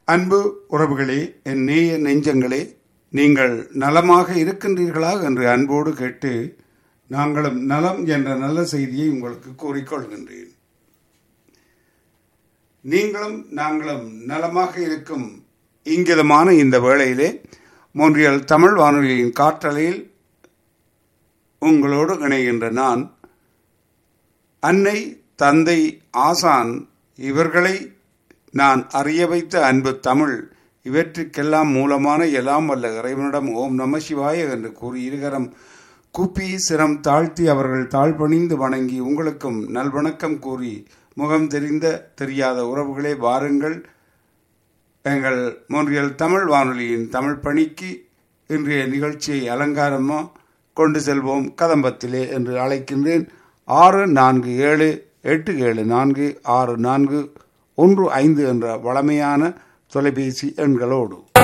அன்பு உறவுகளே என் நேய நெஞ்சங்களே நீங்கள் நலமாக இருக்கின்றீர்களா என்று அன்போடு கேட்டு நாங்களும் நலம் என்ற நல்ல செய்தியை உங்களுக்கு கூறிக்கொள்கின்றேன் நீங்களும் நாங்களும் நலமாக இருக்கும் இங்கிதமான இந்த வேளையிலே மொன்றியல் தமிழ் வானொலியின் காற்றலையில் உங்களோடு இணைகின்ற நான் அன்னை தந்தை ஆசான் இவர்களை நான் அறிய வைத்த அன்பு தமிழ் இவற்றுக்கெல்லாம் மூலமான எல்லாம் வல்ல இறைவனிடம் ஓம் நம சிவாய என்று கூறி இருகரம் குப்பி சிரம் தாழ்த்தி அவர்கள் தாழ்பணிந்து வணங்கி உங்களுக்கும் நல்வணக்கம் கூறி முகம் தெரிந்த தெரியாத உறவுகளே வாருங்கள் எங்கள் மொன்றியல் தமிழ் வானொலியின் தமிழ் பணிக்கு இன்றைய நிகழ்ச்சியை அலங்காரமாக கொண்டு செல்வோம் கதம்பத்திலே என்று அழைக்கின்றேன் ஆறு நான்கு ஏழு எட்டு ஏழு நான்கு ஆறு நான்கு ஒன்று ஐந்து என்ற வளமையான தொலைபேசி எண்களோடு